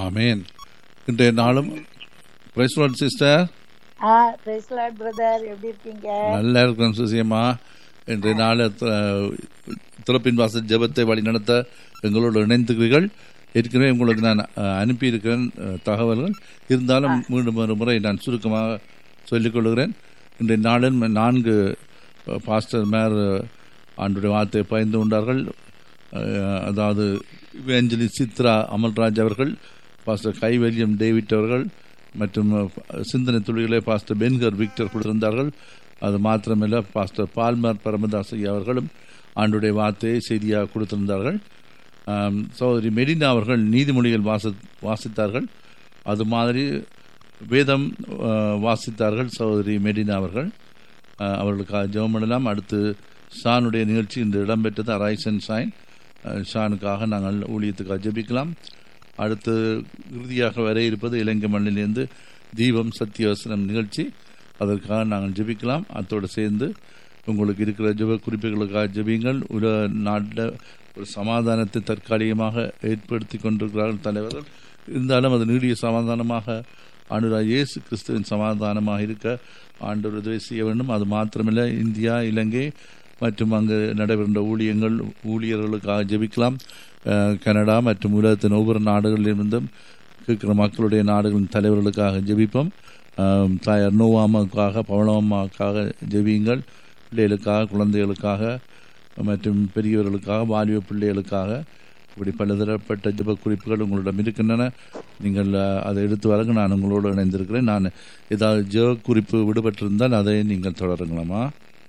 ஆமேன் இன்றைய நாளும் praise lord sister ஆ பிரைஸ் லார்ட் பிரதர் எப்படி இருக்கீங்க நல்லா இருக்கிறோம் சுசியம்மா இன்றைய நாள் திறப்பின் வாசல் ஜெபத்தை வழிநடத்த எங்களோடு இணைந்துக்கிறீர்கள் ஏற்கனவே உங்களுக்கு நான் அஹ், அனுப்பியிருக்கிறேன் அஹ், தகவல்கள் இருந்தாலும் மீண்டும் ஒரு முறை நான் சுருக்கமாக சொல்லிக் கொள்கிறேன் இன்றைய நாளில் நான்கு அஹ், பாஸ்டர் மேர் ஆண்டுடைய வார்த்தையை பயந்து கொண்டார்கள் அஹ், அதாவது ஏஞ்சலி சித்ரா அமல்ராஜ் அவர்கள் பாஸ்டர் கைவல்யம் டேவிட் அவர்கள் மற்றும் அஹ், சிந்தனை துளிகளை பாஸ்டர் பென்கர் விக்டர் கொடுத்திருந்தார்கள் அது மாத்திரமல்ல பாஸ்டர் பால்மர் பரமதாஸ் ஐயா அவர்களும் ஆண்டுடைய வார்த்தையை செய்தியாக கொடுத்திருந்தார்கள் ஆம், சகோதரி மெரினா அவர்கள் நீதிமொழிகள் வாசி வாசித்தார்கள் அது மாதிரி வேதம் அஹ், வாசித்தார்கள் சகோதரி மெரினா அவர்கள் அஹ், அவர்களுக்காக ஜெபம் பண்ணலாம் அடுத்து ஷானுடைய நிகழ்ச்சி இன்று இடம்பெற்றது அரைஸ் அண்ட் ஷைன் அஹ், ஷானுக்காக நாங்கள் ஊழியத்துக்காக ஜெபிக்கலாம் அடுத்து இறுதியாக வர இருப்பது இலங்கை மண்ணிலிருந்து தீபம் சத்தியவசனம் நிகழ்ச்சி அதற்காக நாங்கள் ஜெபிக்கலாம் அத்தோடு சேர்ந்து உங்களுக்கு இருக்கிற ஜெப குறிப்புகளுக்காக ஜெபியுங்கள் உலக நாட்டில் ஒரு சமாதானத்தை தற்காலிகமாக ஏற்படுத்தி கொண்டிருக்கிறார்கள் தலைவர்கள் இருந்தாலும் அது நீடிய சமாதானமாக ஆண்டுரா இயேசு கிறிஸ்துவின் சமாதானமாக இருக்க ஆண்டவர் உதவி செய்ய வேண்டும் அது மாத்திரமில்லை இந்தியா இலங்கை மற்றும் அங்கு நடைபெறுகின்ற ஊழியங்கள் ஊழியர்களுக்காக ஜெபிக்கலாம் அஹ், கனடா மற்றும் உலகத்தின் ஒவ்வொரு நாடுகளிலிருந்தும் இருக்கிற மக்களுடைய நாடுகளின் தலைவர்களுக்காக ஜெபிப்போம் அஹ், தாயார் நோவாமாவுக்காக பவளம்மாவுக்காக ஜெபியுங்கள் பிள்ளைகளுக்காக குழந்தைகளுக்காக மற்றும் பெரியவர்களுக்காக வாலிப பிள்ளைகளுக்காக இப்படி பலதரப்பட்ட ஜெப குறிப்புகள் உங்களிடம் இருக்கின்றன நீங்கள் அஹ், அதை எடுத்து வரங்க நான் உங்களோடு இணைந்திருக்கிறேன் நான் ஏதாவது ஜெப குறிப்பு விடுபட்டிருந்தால் அதை நீங்கள் தொடருங்களாமா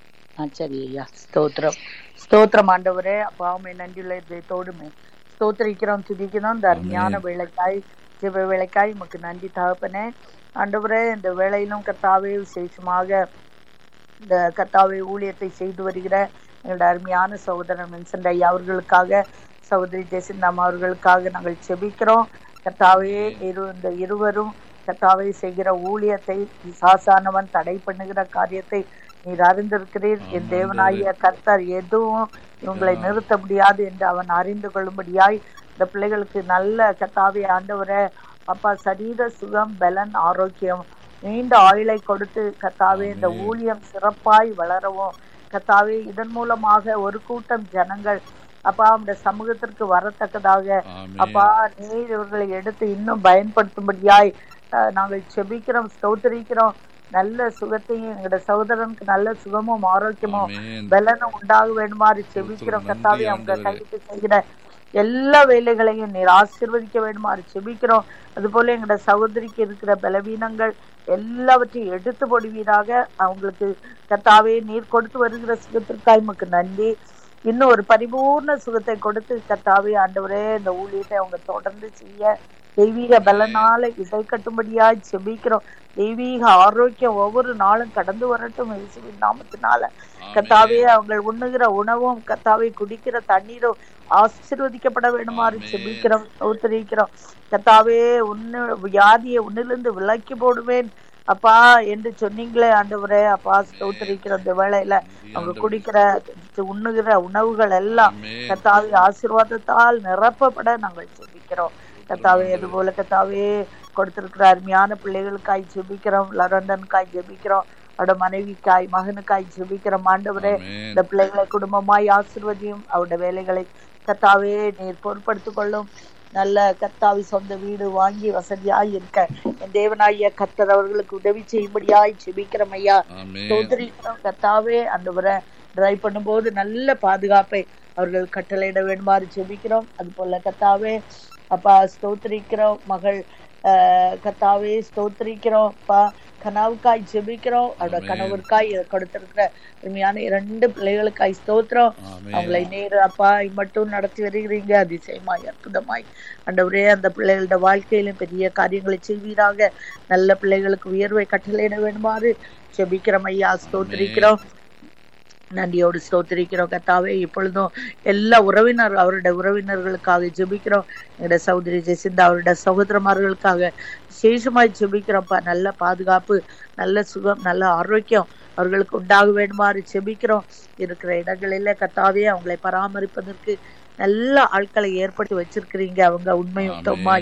ஆ சரி ஐயா ஸ்தோத்திரம் ஸ்தோத்திரம் ஆண்டவரே அப்பாவுமே நன்றியுள்ள இதயத்தோடுமே ஸ்தோத்திரிக்கிறோம் துதிக்கிறோம் இந்த அருமையான வேலைக்காய் ஜெப வேலைக்காய் உமக்கு நன்றி தகப்பனே ஆண்டவரே இந்த வேலையிலும் கர்த்தாவே விசேஷமாக இந்த கர்த்தாவை ஊழியத்தை செய்து வருகிற எங்களோட அருமையான சகோதரன் வின்சென்ட் ஐயா அவர்களுக்காக சகோதரி ஜெசிந்தாம் அவர்களுக்காக நாங்கள் செபிக்கிறோம் கர்த்தாவே இரு இந்த இருவரும் கர்த்தாவை செய்கிற ஊழியத்தை சாசானவன் தடை பண்ணுகிற காரியத்தை நீர் அறிந்திருக்கிறீர் என் தேவனாகிய கர்த்தர் எதுவும் இவங்களை நிறுத்த முடியாது என்று அவன் அறிந்து கொள்ளும்படியாய் இந்த பிள்ளைகளுக்கு நல்ல கர்த்தாவே ஆண்டவரே அப்பா சரீர சுகம் பலன் ஆரோக்கியம் நீண்ட ஆயுளை கொடுத்து கர்த்தாவே இந்த ஊழியம் சிறப்பாய் வளரவும் கர்த்தாவே இதன் மூலமாக ஒரு கூட்டம் ஜனங்கள் அப்பா அந்த சமூகத்திற்கு வரத்தக்கதாக அப்பா நீர் இவர்களை எடுத்து இன்னும் பயன்படுத்தும்படியாய் அஹ், நாங்கள் செபிக்கிறோம் ஸ்தோத்திரிக்கிறோம் நல்ல சுகத்தையும் எங்களோட சகோதரனுக்கு நல்ல சுகமும் ஆரோக்கியமும் ஆமென். பலனும் உண்டாக வேண்டுமாறு செபிக்கிறோம் நன்றி கர்த்தாவே அவங்க ஆண்டவரே. கைக்கு செய்கிற எல்லா வேலைகளையும் நீர் ஆசீர்வதிக்க வேண்டுமாறு செபிக்கிறோம் அதுபோல எங்களோட சகோதரிக்கு இருக்கிற பலவீனங்கள் எல்லாவற்றையும் எடுத்து போடுவீராக அவங்களுக்கு கர்த்தாவே நீர் கொடுத்து வருகிற சுகத்திற்காய் உமக்கு நன்றி இன்னும் ஒரு பரிபூர்ண சுகத்தை கொடுத்து கர்த்தாவே ஆண்டவரே இந்த ஊழியத்தை அவங்க தொடர்ந்து செய்ய தெய்வீக பலனால இசை கட்டும்படியாய் செபிக்கிறோம் தெய்வீக ஆரோக்கியம் ஒவ்வொரு நாளும் கடந்து வரட்டும் இயேசுவின் நாமத்தினால கர்த்தாவே அவங்க உண்ணுகிற உணவும் கர்த்தாவே குடிக்கிற தண்ணீரும் ஆசீர்வதிக்கப்பட வேண்டுமாறு செபிக்கிறோம் ஸ்தோத்திரிக்கிறோம் கர்த்தாவே உன்னு வியாதியை உன்னிலிருந்து விலக்கி போடுவேன் அப்பா என்று சொன்னீங்களே ஆண்டவரே அப்பா ஸ்தோத்திரிக்கிற இந்த வேளையில அவங்க குடிக்கிற உண்ணுகிற உணவுகள் எல்லாம் ஆமென். கர்த்தாவே ஆசீர்வாதத்தால் நிரப்பப்பட நாங்கள் ஜெபிக்கிறோம் கர்த்தாவே அதுபோல கர்த்தாவே கொடுத்திருக்கிற அருமையான பிள்ளைகளுக்காய் ஜெபிக்கிறோம் லரண்டனுக்காய் ஜெபிக்கிறோம் அவரோட மனைவிக்காய் மகனுக்காய் ஜெபிக்கிறோம் ஆண்டவரே ஆமென். இந்த பிள்ளைகளை குடும்பமாய் ஆசிர்வதியும் அவருடைய வேலைகளை கர்த்தாவே நீர் பொறுப்படுத்திக் கொள்ளும் நல்ல கர்த்தாவி சொந்த வீடு வாங்கி வசதியாய் இருக்க என் தேவனாகிய கர்த்தர் அவர்களுக்கு உதவி செய்யும்படியாய் ஜெபிக்கிறோம் ஐயா ஆமென். ஸ்தோத்திரிக்கிறோம் கர்த்தாவே ஆண்டவரை டிரைவ் பண்ணும்போது நல்ல பாதுகாப்பை அவர்கள் கட்டளையிட வேண்டுமாறு ஜெபிக்கிறோம் அது போல கர்த்தாவே அப்பா ஸ்தோத்திரிக்கிறோம் மகள் ஆஹ், கர்த்தாவே ஸ்தோத்திரிக்கிறோம் அப்பா கனவுக்காய் ஜெபிக்கிறோம் அவரோட ஆமென். கணவருக்காய் கொடுத்திருக்கிற உண்மையான இரண்டு பிள்ளைகளுக்காய் ஸ்தோத்திரம் ஆமென். அவங்களை நேர் அப்பா மட்டும் நடத்தி வருகிறீங்க அதிசயமாய் அற்புதமாய் ஆண்டவரே அந்த பிள்ளைகளோட வாழ்க்கையிலும் பெரிய காரியங்களை செய்வீராக நல்ல பிள்ளைகளுக்கு உயர்வை கட்டளையிட வேண்டுமாறு ஜெபிக்கிறோம் ஐயா ஸ்தோத்திரிக்கிறோம் நன்றியோடு ஸ்தோத்திரிக்கிறோம் கர்த்தாவே இப்பொழுதும் எல்லா உறவினர் அவருடைய உறவினர்களுக்காக ஜெபிக்கிறோம் எங்களுடைய சகோதரி ஜெசிந்தா அவருடைய சகோதரமார்களுக்காக விசேஷமாய் ஜெபிக்கிறோம்ப்பா நல்ல பாதுகாப்பு நல்ல சுகம் நல்ல ஆரோக்கியம் அவர்களுக்கு உண்டாக வேண்டுமாறு ஜெபிக்கிறோம் இருக்கிற இடங்களில கர்த்தாவே அவங்களை பராமரிப்பதற்கு நல்ல ஆட்களை ஏற்படுத்தி வச்சிருக்கிறீங்க அவங்க உண்மை உத்தமாய்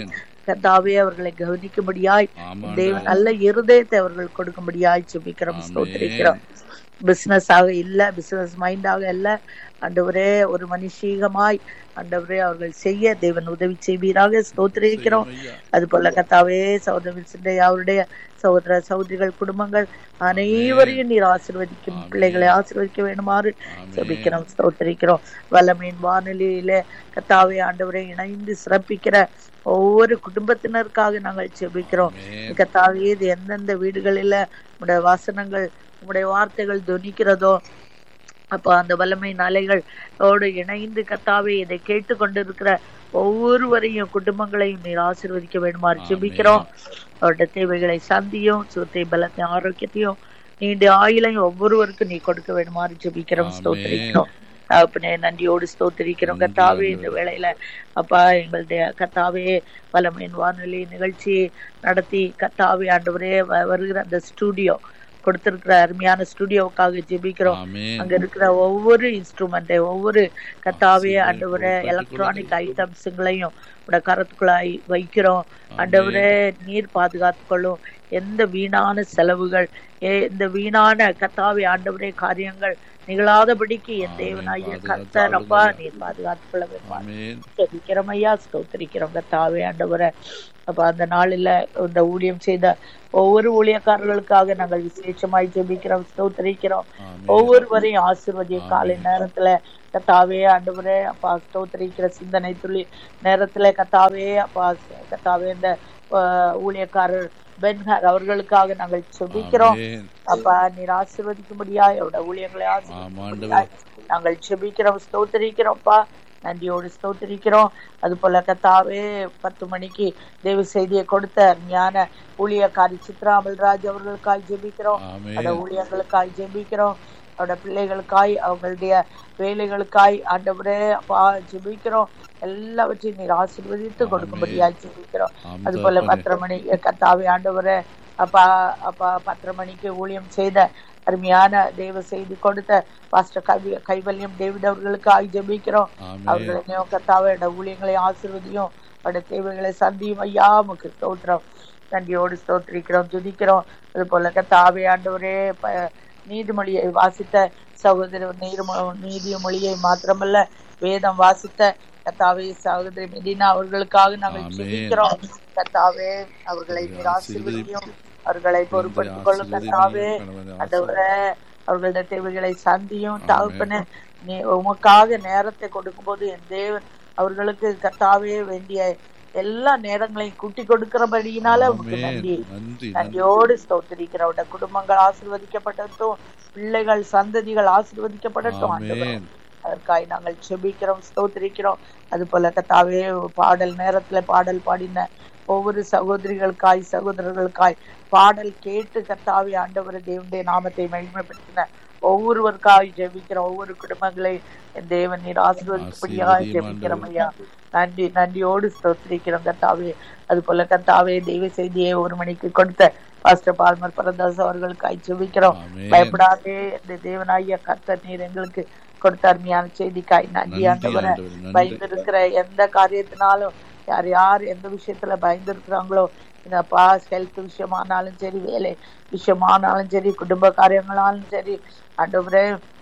கத்தாவே அவர்களை கவனிக்கும்படியாய் ஆமாண்டவர். தேவன் நல்ல இருதயத்தை அவர்கள் கொடுக்கும்படியாய் ஜெபிக்கிறோம் ஆமென். ஸ்தோத்திரிக்கிறோம் பிசினஸ் ஆக இல்ல பிசினஸ் மைண்டாக இல்ல ஆண்டவரே ஒரு மனுஷீகமாய் ஆண்டவரே அவர்கள் செய்ய தேவன் உதவி செய்வீராக ஸ்தோத்திரிக்கிறோம் செய்யும் ஐயா. அது போல கத்தாவே சகோதரி அவருடைய சகோதர சகோதரிகள் குடும்பங்கள் அனைவரையும் நீர் ஆசீர்வதிக்கும் ஆமென். பிள்ளைகளை ஆசீர்வதிக்க வேண்டுமாறு ஆமென். ஜெபிக்கிறோம் ஸ்தோத்திரிக்கிறோம் வல்லமையின் வானொலியில கத்தாவே ஆண்டவரை இணைந்து சிறப்பிக்கிற ஒவ்வொரு குடும்பத்தினருக்காக நாங்கள் ஜெபிக்கிறோம் ஆமென். கத்தாவே இது எந்தெந்த வீடுகளில உடைய வாசனங்கள் உடைய வார்த்தைகள் துணிக்கிறதோ அப்போ அந்த வல்லமையின் அலைகளோடு இணைந்து கத்தாவே இதை கேட்டுக்கொண்டிருக்கிற ஒவ்வொருவரையும் குடும்பங்களையும் நீர் ஆசீர்வதிக்க வேண்டுமாறு ஆமென். ஜெபிக்கிறோம் அவருடைய தேவைகளை சந்தியும் சுகத்தை பலத்தையும் ஆரோக்கியத்தையும் நீண்ட ஆயுளையும் ஒவ்வொருவருக்கும் நீ கொடுக்க வேண்டுமாறு ஜெபிக்கிறோம் ஆமென். ஸ்தோத்திரிக்கிறோம் தகப்பனே நன்றியோடு ஸ்தோத்திரிக்கிறோம் நன்றி, கத்தாவே இந்த ஆண்டவரே. வேளையில அப்பா எங்களுடைய கத்தாவே வல்லமையின் வானொலி நிகழ்ச்சி நடத்தி கத்தாவே ஆண்டவரே வ- வருகிற அந்த ஸ்டூடியோ கொடுத்திருக்கிற அருமையான ஸ்டூடியோவுக்காக ஜெபிக்கிறோம் ஆமென். அங்க இருக்கிற ஒவ்வொரு இன்ஸ்ட்ருமெண்ட் ஒவ்வொரு கத்தாவே ஆசீர்வதி ஆண்டவரே பொறுப்படுத்திக் எலக்ட்ரானிக் கொள்ளுங்கள். ஐட்டம்ஸுங்களையும் உடைய கரத்துக்குள்ளாய் வைக்கிறோம் ஆண்டவரே நீர் பாதுகாத்துக்கொள்ளும் எந்த வீணான செலவுகள் எ- இந்த வீணான கத்தாவே ஆண்டவரே காரியங்கள் நிகழாதபடிக்கு என் ஆமென். தேவனாகிய பாதுகாத்து கர்த்தர் அப்பா ஆளுங்கள். நீர் பாதுகாத்துக் கொள்ள வேண்டும் ஆமென். ஜெபிக்கிறோம் ஐயா ஸ்தோத்திரிக்கிறோம் கத்தாவே ஆண்டவரை அப்ப அந்த நாளில் இந்த ஊழியம் செய்த ஒவ்வொரு ஊழியக்காரர்களுக்காக நாங்கள் விசேஷமாய் ஜெபிக்கிறோம் ஸ்தோத்திரிக்கிறோம் ஆமென். ஒவ்வொருவரையும் ஆசீர்வதிய ஆமென். காலை நேரத்துல கத்தாவே ஆண்டவரே அப்பா ஸ்தோத்திரிக்கிற சிந்தனை துளி நேரத்துல கத்தாவே அப்பா கத்தாவே இந்த அஹ், ஊழியக்காரர் பென்ஹர் அவர்களுக்காக நாங்கள் ஜெபிக்கிறோம் ஆமென். அப்பா நீர் ஆசீர்வதிக்கும்படியாய் அவருடைய ஊழியர்களை ஆசீர்வதிக்கும்படியாய் நாங்கள் ஜெபிக்கிறோம் ஸ்தோத்திரிக்கிறோம்ப்பா நன்றியோடு ஸ்தோத்திரிக்கிறோம் அது போல கத்தாவே பத்து மணிக்கு தேவ செய்தியை கொடுத்த ஞான ஊழியக்காரி சித்ரா அமல்ராஜ் அவர்களுக்காய் ஜெபிக்கிறோம் ஆமென். அந்த ஊழியர்களுக்காய் ஜெபிக்கிறோம் அவரோட பிள்ளைகளுக்காய் அவங்களுடைய வேலைகளுக்காய் ஆண்டவரே அப்பா ஜெபிக்கிறோம் எல்லாவற்றையும் நீர் ஆசீர்வதித்து ஆமென். கொடுக்கும்படியாய் ஜெபிக்கிறோம் ஆம் அது போல தகப்பனே. பத்தரை மணி கத்தாவே ஆண்டவரே அப்பா அப்பா பத்தரை மணிக்கு ஊழியம் செய்த அருமையான தேவ செய்தி கொடுத்த பாஸ்டர் கவி கைவல்யம் டேவிட் அவர்களுக்காக ஜெபிக்கிறோம் ஆமென். அவர்களையும் கத்தாவோட ஊழியங்களை ஆசீர்வதியும் அவருடைய தேவைகளை சந்தியும் ஐயா உமக்கு ஸ்தோத்திரம் நன்றியோடு ஸ்தோத்திரிக்கிறோம் துதிக்கிறோம் அது போல கத்தாவே ஆண்டவரே ப- நீதிமொழியை வாசித்த சகோதரர் நீர்ம நீதிய மொழியை மாத்திரமல்ல வேதம் வாசித்த கத்தாவே சகோதரி மெடினா அவர்களுக்காக நாங்கள் ஆமென். ஜெபிக்கிறோம் கத்தாவே அவர்களை நீர் ஆசீர்வதியும் அவர்களை பொறுப்படுத்திக் கொள்ளும் கத்தாவே ஆண்டவரே அவர்களுடைய தேவைகளை சந்தியும் ஆமென். தகப்பனே நீ உமக்காக நேரத்தை கொடுக்கும்போது என் தேவன் அவர்களுக்கு கத்தாவே வேண்டிய எல்லா நேரங்களையும் கூட்டி கொடுக்கிறபடியினால உமக்கு ஆமென். நன்றி நன்றி நன்றி. நன்றியோடு ஸ்தோத்திரிக்கிறவருடைய குடும்பங்கள் ஆசீர்வதிக்கப்படட்டும் பிள்ளைகள் சந்ததிகள் ஆசீர்வதிக்கப்படட்டும் ஆண்டவரே ஆமென். அதற்காய் நாங்கள் செபிக்கிறோம் ஸ்தோத்திரிக்கிறோம் அது போல கத்தாவே பாடல் நேரத்துல பாடல் பாடின ஒவ்வொரு சகோதரிகளுக்காய் சகோதரர்களுக்காய் பாடல் கேட்டு கத்தாவே ஆண்டவர் தேவனுடைய நாமத்தை மகிமைப்படுத்தின ஒவ்வொருவருக்காய் ஜெபிக்கிறோம் ஒவ்வொரு குடும்பங்களை என் தேவன் நீர் ஆசீர்வதிக்கப்படியாக ஆசீர்வதியும் ஜெபிக்கிறோம் ஐயா நன்றி நன்றியோடு ஸ்தோத்திரிக்கிறோம் கத்தாவே அது போல கத்தாவே தெய்வ செய்தியை ஒரு மணிக்கு கொடுத்த பாஸ்டர் பால்மர் பரதாஸ் அவர்களுக்காய் ஜெபிக்கிறோம் ஆமென். பயப்படாதே இந்த தேவனாகிய கர்த்தர் நீர் எங்களுக்கு கொடுத்த அருமையான செய்திக்காய் நன்றி நன்றி ஆண்டவரே ஆண்டவரே, நன்றி. பயந்திருக்கிற எந்த காரியத்தினாலும் யார் யார் எந்த விஷயத்துல பயந்திருக்கிறாங்களோ இந்த பாஸ் ஹெல்த் விஷயமானாலும் சரி வேலை விஷயமானாலும் சரி குடும்ப காரியங்களாலும் சரி ஆண்டவரே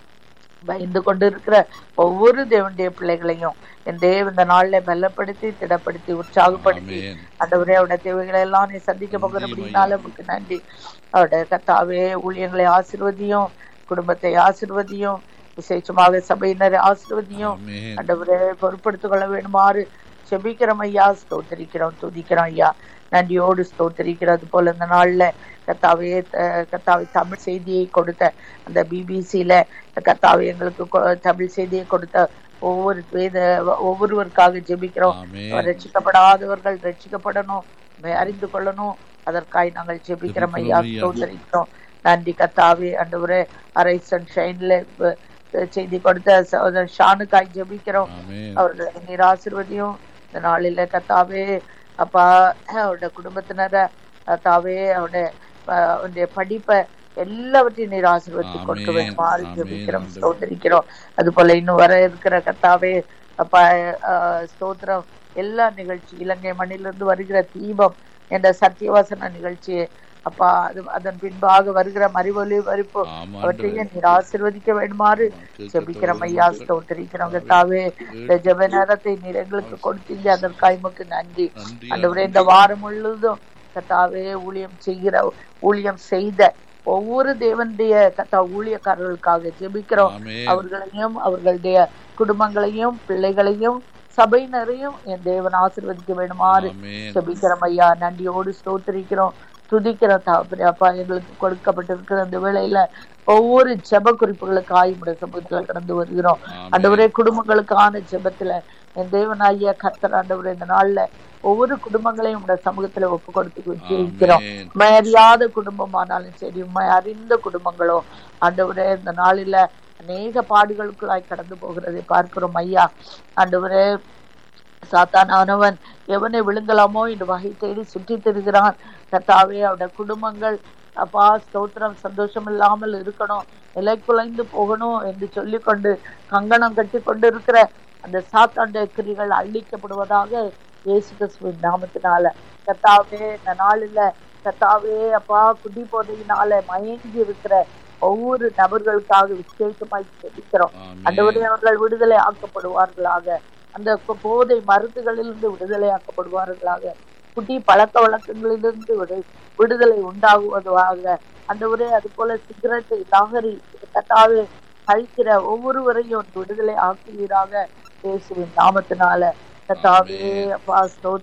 பயந்து கொண்டு இருக்கிற ஒவ்வொரு தேவனுடைய பிள்ளைகளையும் என் தேவ இந்த நாள்ல பலப்படுத்தி திடப்படுத்தி உற்சாகப்படுத்தி ஆமென். ஆண்டவரே அவருடைய தேவைகளை எல்லாம் நீ சந்திக்க போகிற அப்படின்னால உமக்கு நன்றி அவருடைய கத்தாவே ஊழியங்களை ஆசிர்வதியும் குடும்பத்தை ஆசிர்வதியும் விசேஷமாக சபையினரை ஆசிர்வதியும் ஆமென். ஆண்டவரே பொறுப்படுத்திக் கொள்ள வேண்டுமாறு செபிக்கிறோம் ஐயா ஸ்தோத்திரிக்கிறோம் துதிக்கிறோம் ஐயா நன்றியோடு ஸ்தோத்திரிக்கிறது போல இந்த நாள்ல கத்தாவே அஹ், கத்தாவே தமிழ் செய்தியை கொடுத்த அந்த பிபிசியில கத்தாவே எங்களுக்கு கொ- தமிழ் செய்தியை கொடுத்த ஒவ்வொரு வேத ஒவ்வொருவருக்காக ஜெபிக்கிறோம் ஆமென். ரட்சிக்கப்படாதவர்கள் ரட்சிக்கப்படணும் மே- அறிந்து கொள்ளணும் அதற்காய் நாங்கள் ஜெபிக்கிறோம் ஐயா ஜெபிக்கிறோம் ஐயா. ஸ்தோத்திரிக்கிறோம் நன்றி கத்தாவே ஆண்டவரே அரை சன்ஷைன்ல செய்தி கொடுத்த சகோதரர் ஷானுக்காய் ஜெபிக்கிறோம் ஆமென். அவர்களை நீர் ஆசீர்வதியும் இந்த நாளில கத்தாவே அப்பா அவருடைய குடும்பத்தினரை கத்தாவே அவருடைய அஹ், அவருடைய படிப்பை எல்லாவற்றையும் நீர் ஆசீர்வதித்து கொடுக்க ஆமென். வேண்டும் மாறி ஆமென், ஜெபிக்கிறோம் ஆண்டவரே. ஸ்தோத்திரிக்கிறோம் அது போல இன்னும் வர இருக்கிற கத்தாவே அப்பா அஹ், ஸ்தோத்திரம் எல்லா நிகழ்ச்சி இலங்கை மண்ணிலிருந்து வருகிற தீபம் என்ற சத்தியவாசன நிகழ்ச்சி அப்பா அது அதன் பின்பாக வருகிற மறிவொலி வரிப்பு ஆமா, அவற்றையும் நீர் ஆசிர்வதிக்க வேண்டுமாறு ஜெபிக்கிறோம் ஐயா ஸ்தோத்திரிக்கிறோம் கர்த்தாவே இந்த ஜெப நேரத்தை நீர் எங்களுக்கு கொடுத்தீங்க அதற்காக உமக்கு நன்றி நன்றி ஆண்டவரே இந்த வாரம் முழுவதும் கர்த்தாவே ஊழியம் செய்கிற ஊழியம் செய்த ஒவ்வொரு தேவனுடைய கத்தா ஊழியக்காரர்களுக்காக ஜெபிக்கிறோம் ஆமென். அவர்களையும் அவர்களுடைய குடும்பங்களையும் பிள்ளைகளையும் சபையினரையும் என் தேவன் ஆசீர்வதிக்க வேண்டுமாறு ஆமென். ஜெபிக்கிறோம் ஐயா நன்றியோடு ஸ்தோத்திரிக்கிறோம் துதிக்கிறோம் தகப்பனே அப்பா எங்களுக்கு கொடுக்கப்பட்டிருக்கிற அந்த வேளையில ஒவ்வொரு ஜெப குறிப்புகளுக்கு ஆயுமுடைய சமூகத்துல கடந்து வருகிறோம் ஆமென். ஆண்டவரே குடும்பங்களுக்கான ஜெபத்துல என் தேவனாகிய கர்த்தர் ஆண்டவரே இந்த நாள்ல ஒவ்வொரு குடும்பங்களையும் உடைய சமூகத்துல ஒப்பு கொடுத்து ஜெயிக்கிறோம் ஆமென். உண்மை அறியாத குடும்பமானாலும் சரி உண்மை அறிந்த குடும்பங்களோ ஆண்டவரே இந்த நாளில அநேக பாடுகளுக்குள்ளாய் கடந்து போகிறதை பார்க்கிறோம் ஐயா ஆண்டவரே சாத்தானானவன் எவனை விழுங்கலாமோ என்று வகை தேடி சுற்றி திரிகிறான் கர்த்தாவே அவருடைய குடும்பங்கள் அப்பா ஸ்தோத்திரம் சந்தோஷம் இல்லாமல் இருக்கணும் நிலை குலைந்து போகணும் என்று சொல்லிக்கொண்டு கங்கணம் கட்டி கொண்டு இருக்கிற அந்த சாத்தாண்ட கிரிகள் அழிக்கப்படுவதாக இயேசு கிறிஸ்துவின் நாமத்தினால கர்த்தாவே இந்த நாளில் கர்த்தாவே அப்பா குடி போதையினால மயங்கி இருக்கிற ஒவ்வொரு நபர்களுக்காக விசேஷமாய் ஜெபிக்கிறோம் ஆமென். அண்டவரே அவர்கள் விடுதலை ஆக்கப்படுவார்களாக அந்த கு- போதை மருந்துகளிலிருந்து விடுதலை ஆக்கப்படுவார்களாக குட்டி பழக்க வழக்கங்களிலிருந்து விடு விடுதலை உண்டாகுவதாக அண்டவரே அது போல சிகரெட்டை நகரி கட்டாவே கழிக்கிற ஒவ்வொருவரையும் விடுதலை ஆக்குவீராக இயேசுவின் நாமத்தினால கத்தாவே அப்பா ஸ்தோத்திரம்